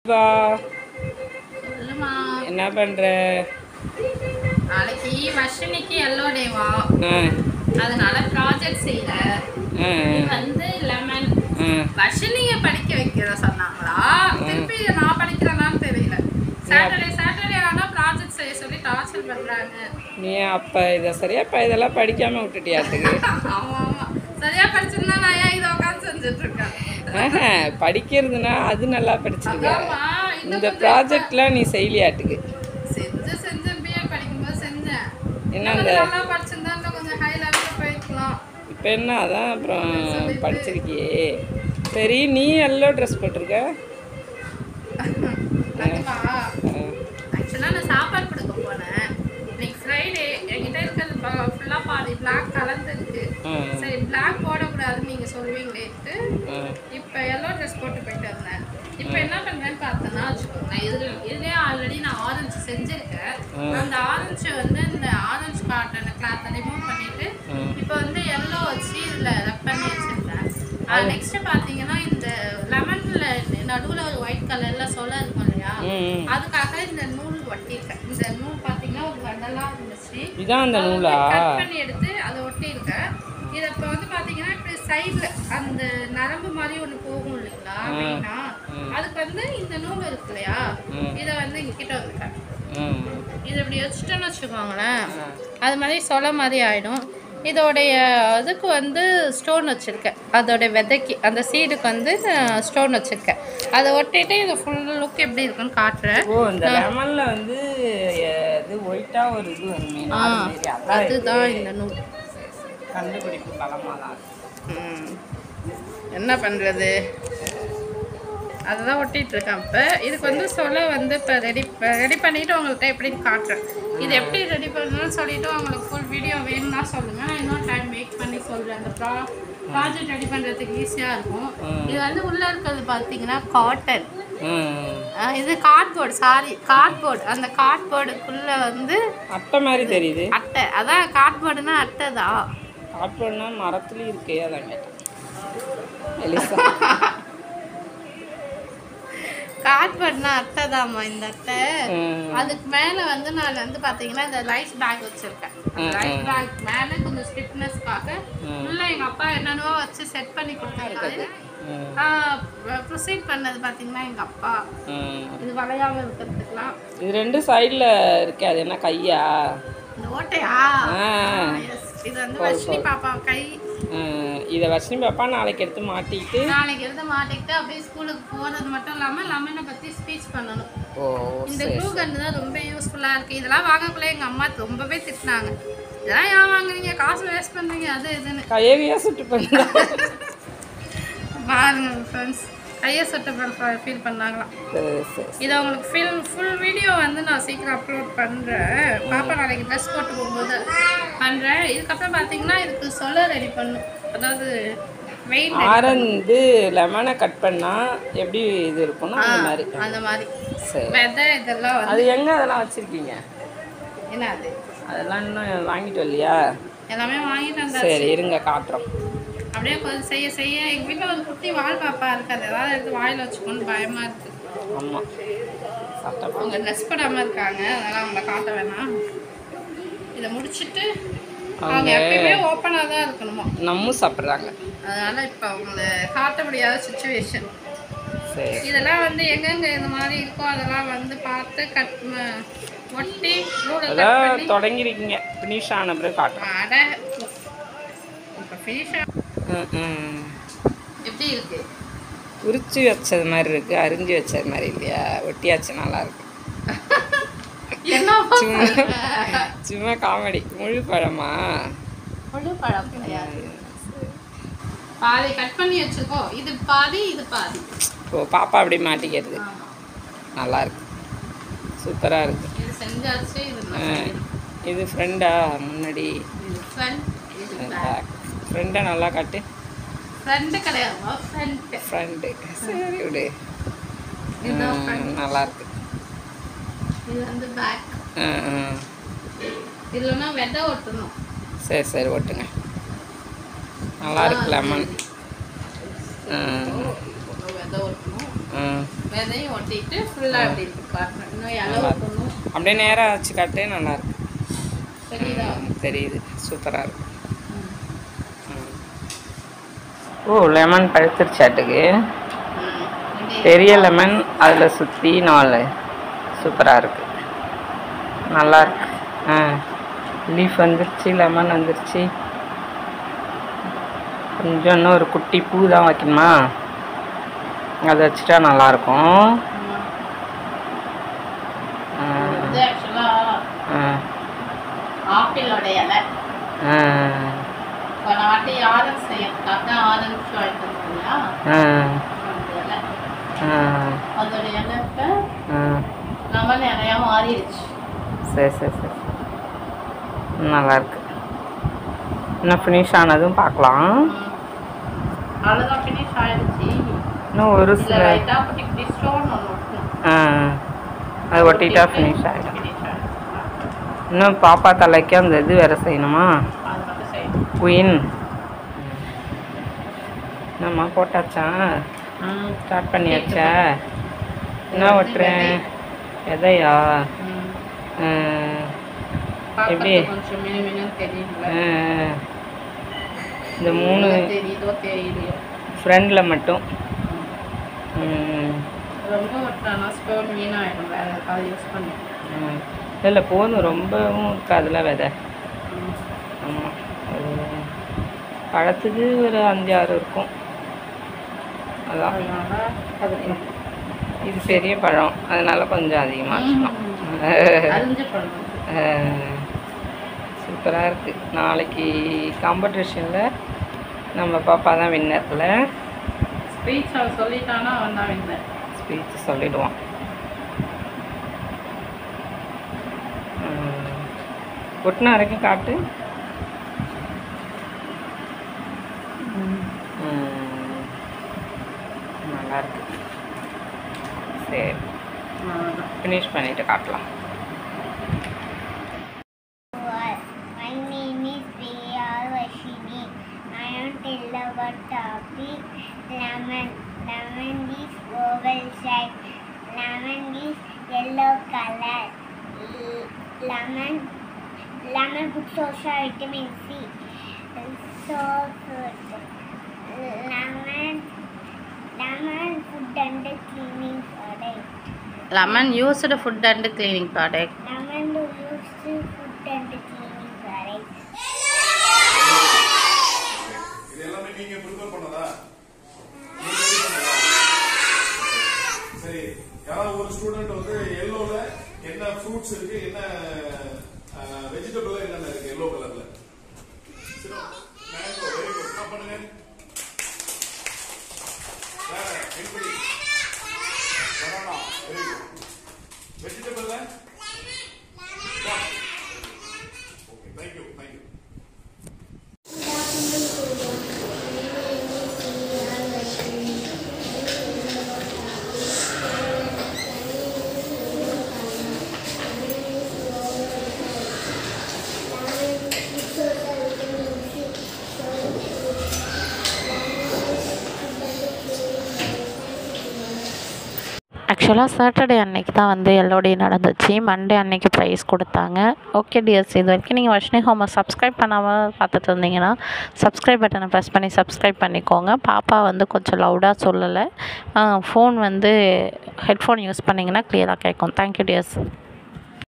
வா சொல்லுமா என்ன பண்ற நாளைக்கு வர்ஷினிக்கு எல்லோ டேவா ஆ, அதனால ப்ராஜெக்ட் செய்யல ஆ, இது வந்து லெமன் ஆ. வர்ஷினிய படிக்க வைக்கிறத சொன்னாங்களா திருப்பி நான் படிக்கிறேனான்னு தெரியல சாட்டர்டே சாட்டர்டே ஆனா ப்ராஜெக்ட் செய்ய சொல்லி டார்ச்சர் பண்றாங்க நீ அப்ப இதை சரியா இப்ப இதெல்லாம் படிக்காம விட்டுட்டியாட்டுக்கு ஆமா ஆமா சரியா படிச்சிருந்தா நான் ஏன் இதை உட்காந்து செஞ்சுட்டு இருக்கேன் ஆஹா, படிக்கிறதுனா அது நல்லா படிச்சிருக்க அதாம்மா, இன்னும் இந்த கொஞ்சம் ப்ராஜெக்ட்லாம் நீ செய்யலையாட்டுக்கு செஞ்சு செஞ்சு பிஎட் படிக்கும்போது செஞ்சேன் என்ன இன்னும் அந்த கொஞ்சம் நல்லா படிச்சிருந்தா இன்னும் கொஞ்சம் ஹை லெவலில் போயிருக்கலாம் இப்போ என்ன அதான் அப்புறம் படிச்சிருக்கியே சரி நீ எல்லோ ட்ரெஸ் போட்டிருக்க அதுவா ஆ, ஆக்சுவலாக நான் சாப்பாடு கொடுக்க போனேன் இன்னைக்கு ஃப்ரைடே என்கிட்ட இருக்கிறது ஃபுல்லாக பாதி பிளாக் கலந்துருக்கு ஆ, சரி பிளாக் போடக்கூடாதுன்னு நீங்கள் சொல்லுவீங்களேட்டு ஆ, இப்போ எல்லோ ட்ரெஸ் போட்டு போயிட்டு வந்தேன் இப்போ என்ன பண்ணுறேன்னு பார்த்தேன்னா வச்சுக்கோங்களேன் இதில் இதுலேயே ஆல்ரெடி நான் ஆரஞ்சு செஞ்சுருக்கேன் அந்த ஆரஞ்சு வந்து இந்த ஆரஞ்சு காட்டன் கிளாத்தை ரிமூவ் பண்ணிட்டு ம். இப்போ வந்து எல்லோ வச்சு இதில் ரப் பண்ணி வச்சுருக்கேன் நெக்ஸ்ட் பார்த்தீங்கன்னா இந்த லெமனில் நடுவில் ஒரு ஒயிட் கலரில் சொல்ல இருக்கும் இல்லையா ம். அதுக்காக இந்த நூல் ஒட்டியிருக்கேன் இந்த நூல் பார்த்தீங்கன்னா ஒரு வண்டலாக இருந்துச்சு இதான் அந்த நூலா கட் பண்ணி எடுத்து அதை ஒட்டியிருக்கேன் இதை இப்போ வந்து பார்த்தீங்கன்னா இப்படி சைடில் அந்த நரம்பு மாதிரி ஒன்று போகும் இல்லைங்களா மெயினா அதுக்கு வந்து இந்த நூல் இருக்கு இல்லையா இதை வந்து இங்க கிட்ட வந்துட்டேன் ம். இதை இப்படி வச்சுட்டோன்னு வச்சுக்கோங்களேன் அது மாதிரி சொல மாதிரி ஆயிடும் இதோடைய இதுக்கு வந்து ஸ்டோன் வச்சுருக்கேன் அதோட விதைக்கு அந்த சீடுக்கு வந்து ஸ்டோன் வச்சுருக்கேன் அதை ஒட்டிட்டு இது ஃபுல் லுக் எப்படி இருக்குன்னு காட்டுறேன் ஓ இந்த லெமன்ல வந்து அஹ், இது ஒயிட்டா ஒரு இது வருமே ஆ அது மாரி. அதான் அதுதான் இந்த நூல் கண்டுபிடிப்பு பலமா தான் ம். என்ன பண்ணுறது அதுதான் ஒட்டிட்டு இருக்கேன் இப்போ இதுக்கு வந்து சொல்ல வந்து இப்போ ரெடி ரெடி பண்ணிட்டு உங்கள்கிட்ட எப்படின்னு காட்டுறேன் இது எப்படி ரெடி பண்ணணும்னு சொல்லிட்டு உங்களுக்கு ஃபுல் வீடியோ வேணும்னா சொல்லுங்க நான் இன்னொரு டைம் வெயிட் பண்ணி சொல்கிறேன் அந்த ப்ரா ப்ராஜெக்ட் ரெடி பண்ணுறதுக்கு ஈஸியாக இருக்கும் இது வந்து உள்ளே இருக்கிறது பார்த்தீங்கன்னா காட்டன் ம். இது கார்ட்போர்டு சாரி கார்ட்போர்டு அந்த கார்ட்போர்டுக்குள்ளே வந்து அட்டை மாதிரி தெரியுது அட்டை அதான் கார்ட்போர்டுனா அட்டை தான் காட்டுனா மரத்துலயும் இருக்கே அதான் கேட்டேன் எலிசா கார்ட்போர்ட்னா அட்டை தாம்மா இந்த அட்டை ம். அதுக்கு மேலே வந்து நான் வந்து பார்த்தீங்கன்னா இந்த லைஃப் பேக் வச்சுருக்கேன் லைஃப் பேக் மேலே கொஞ்சம் ஸ்டிஃப்னஸ்க்காக உள்ள எங்கள் அப்பா என்னென்னவோ வச்சு செட் பண்ணி கொடுத்தாரு ம். ப்ரொசீட் பண்ணது பார்த்தீங்கன்னா எங்கள் அப்பா ம். இது வளையாமல் இருக்கிறதுக்குலாம் இது ரெண்டு சைடுல இருக்கே அது என்ன கையா இந்த ஓட்டையா ஆ. Yes. இது வந்து வர்ஷினி பாப்பா கை ம். இதை வர்ஷினி பாப்பா நாளைக்கு எடுத்து மாட்டிக்கிட்டு நாளைக்கு எடுத்து மாட்டிக்கிட்டு அப்படியே ஸ்கூலுக்கு போகிறது மட்டும் இல்லாமல் லெமனை பற்றி ஸ்பீச் பண்ணணும் ஓ இந்த க்ளூ கன் தான் ரொம்ப யூஸ்ஃபுல்லாக இருக்குது இதெல்லாம் வாங்கக்குள்ள எங்கள் அம்மா ரொம்பவே திட்டினாங்க இதெல்லாம் ஏன் வாங்குறீங்க காசு வேஸ்ட் பண்ணுறீங்க அது இதுன்னு கையவியா சுட்டு பண்ணா பாருங்க ஃப்ரெண்ட்ஸ் கையை சொட்ட ஃபீல் பண்ணாங்களாம் சரி சரி இதை உங்களுக்கு ஃபில் ஃபுல் வீடியோ வந்து நான் சீக்கிரம் அப்லோட் பண்ணுறேன் பாப்பா நாளைக்கு ட்ரெஸ் போட்டு போகும்போது பண்ணுறேன் இதுக்கப்புறம் பார்த்தீங்கன்னா இதுக்கு சொல்ல ரெடி பண்ணும் அதாவது வெயிட் ஆரஞ்சு லெமனை கட் பண்ணா எப்படி இது இருக்கும்னா அந்த மாதிரி அந்த மாதிரி சரி விதை இதெல்லாம் வந்து அது எங்க அதெல்லாம் வச்சிருக்கீங்க என்ன அது அதெல்லாம் இன்னும் வாங்கிட்டு வரலையா எல்லாமே வாங்கிட்டு வந்தா சரி இருங்க காட்டுறோம் அப்படியே கொஞ்சம் செய்ய செய்ய எங்கள் வீட்டில் ஒரு குட்டி வால் பாப்பா இருக்காது ஏதாவது எடுத்து வாயில் வச்சுக்கோன்னு பயமாக இருக்குது ஆமா சட்டை அவங்க ட்ரெஸ் போடாமல் இருக்காங்க அதனால் அவங்கள காட்ட வேணாம் இதை முடிச்சுட்டு அவங்க எப்பயுமே ஓப்பனாக தான் இருக்கணுமா நம்மும் சாப்பிட்றாங்க அதனால் இப்போ அவங்கள காட்ட முடியாத சுச்சுவேஷன் சரி இதெல்லாம் வந்து எங்கெங்கே இந்த மாதிரி இருக்கோ அதெல்லாம் வந்து பார்த்து கட் ம- ஒட்டி நூலை கட் அதான் பண்ணி தொடங்கிருக்கீங்க ஃபினிஷ் ஆன பிறகு காட்டுறோம் அட இப்போ ஃபினிஷாக ம், ம். எப்படி இருக்கு உரிச்சு வச்சது மாதிரி இருக்கு அரிஞ்சு வச்சது மாதிரி இல்லையா ஒட்டியாச்சு நல்லா இருக்கு என்ன சும்மா காமெடி முழு பழமா முழு பழம் கிடையாது பாதி கட் பண்ணி வச்சிருக்கோம் இது பாதி இது பாதி ஓ பாப்பா அப்படி மாட்டிக்கிறது ஆமா நல்லா இருக்கு சூப்பராக இருக்கு இது செஞ்சாச்சு இது ஆ, இது ஃப்ரெண்டா முன்னாடி இது ஃப்ரண்ட் இது ஃப்ரெண்டை நல்லா காட்டு ஃப்ரண்ட் கிடையாதுமா ஃப்ரண்ட் ஃப்ரெண்டு சரி விடு இதுதான் ம், நல்லா இருக்கு இது வந்து பேக் ஆ, ஆ. இதுலனா விதை ஒட்டணும் சரி சரி ஓட்டுங்க நல்லா இருக்கு லெமன் விதை ஒட்டணும் ம் விதையும் ஒட்டிட்டு ஃபுல்லாக எப்படி இருக்கு காட்டுறேன் இன்னும் இலை ஊற்றணும் அப்படியே நேராக வச்சு காட்டு நல்லா இருக்கு சரிதா ம், தெரியுது சூப்பராக இருக்கு ம். ம். ஓ லெமன் பழுத்துருச்சாட்டுக்கு ம். இப்படி பெரிய லெமன் அதில் சுற்றி நாலு சூப்பராக இருக்கு நல்லா இருக்கு ஆ லீஃப் வந்துருச்சு லெமன் வந்துருச்சு கொஞ்சம் இன்னும் ஒரு குட்டி பூ தான் வைக்கணுமா அதை வச்சுட்டா நல்லாயிருக்கும் ஆமா. ஆ இது ஆக்சுவலாக ஆ ஆப்பிளோட இலை ஆ போன வாட்டி ஆரஞ்சு செய்யறதுக்காக ஆரஞ்சு வாங்கிட்டு வந்தோம் இல்லையா ஆ அந்த இலை ஆ அதோட இலை இப்போ ஆ லெமன் நிறையா மாறிடுச்சு சரி சரி சரி நல்லா இருக்கு இன்னும் ஃபினிஷ் ஆனதும் பார்க்கலாம் ம். அவ்வளோதான் ஃபினிஷ் ஆயிடுச்சு இன்னும் ஒரு இதில் சில லைட்டாக குட்டி குட்டி ஸ்டோன் ஒன்று ஒட்டணும் ஆ அது ஒட்டிட்டா ஃபினிஷ் ஆகிடும் ஃபினிஷ் ஆயிடும் இன்னும் பாப்பா தலைக்கு அந்த இது வேறு செய்யணுமா அது மட்டும் செய்யணும் குயின் என்னம்மா போட்டாச்சா ம் ஸ்டார்ட் பண்ணியாச்சா என்ன ஒட்டுறேன் எதையா ம் ஆ, எப்படி? பார்க்கறதுக்கு கொஞ்சம் மினு மினுன்னு தெரியல ஆ, இந்த மூணு தெரியுதோ தெரியலையோ ஃப்ரண்டில் மட்டும் ம், ரொம்ப ஒட்டானா ஸ்டோன் வீணாயிடும் வேற ஏதாவது யூஸ் பண்ணி ம். இல்லை போதும் ரொம்பவும் இருக்காதுல விதை ம். ஆமாம் ஒரு பழத்துக்கு ஒரு அஞ்சு ஆறு இருக்கும் அதான் அதனால அது இது பெரிய பழம் அதனால கொஞ்சம் அதிகமாக வச்சுக்கணும் அரிஞ்ச பழம் சூப்பராக இருக்குது நாளைக்கு காம்படிஷனில் நம்ம பாப்பா தான் வின்னரில் ஸ்பீச் அவன் சொல்லிட்டானா அவன் தான் வின்னர் ஸ்பீச் சொல்லிடுவான் ம். ஒட்டின வரைக்கும் காட்டு ம். நல்லா இருக்கு சரி அவ்வளோதான் ஃபினிஷ் பண்ணிட்டு காட்டலாம் My name is Priya Vashini. I am tell about topic lemon. Lemon is oval shape. Lemon is yellow color. L- Lemon lemon books also vitamin C. So good. Lemon lemon food and cleaning product. Lemon used food and cleaning product Lemon used food and cleaning product. இது எல்லாமே நீங்க prepare பண்ணதா நீங்க ready பண்ணதா? சரி யாராவது ஒரு student வந்து எல்லோல என்ன ஃப்ரூட்ஸ் இருக்கு என்ன வெஜிடபிள் என்னென்ன இருக்கு எல்லோ கலர்ல மேங்கோ வெரி குட் என்ன பண்ணுங்க வேற எப்படி பனானா வெரி குட் வெஜிடபிள்ல ஓகே தேங்க்யூ தேங்க்யூ ஆக்சுவலாக சாட்டர்டே அன்னைக்கு தான் வந்து எல்ஓடி நடந்துச்சு மண்டே அன்னைக்கு ப்ரைஸ் கொடுத்தாங்க ஓகே டியர்ஸ் இது வரைக்கும் நீங்கள் வர்ஷினி ஹோமை சப்ஸ்கிரைப் பண்ணாமல் பார்த்துட்டு இருந்தீங்கன்னா சப்ஸ்கிரைப் பட்டனை ப்ரெஸ் பண்ணி சப்ஸ்கிரைப் பண்ணிக்கோங்க பாப்பா வந்து கொஞ்சம் லவுடாக சொல்லலை ஃபோன் வந்து ஹெட்ஃபோன் யூஸ் பண்ணிங்கன்னா க்ளியராக கேட்கும் தேங்க்யூ டியர்ஸ்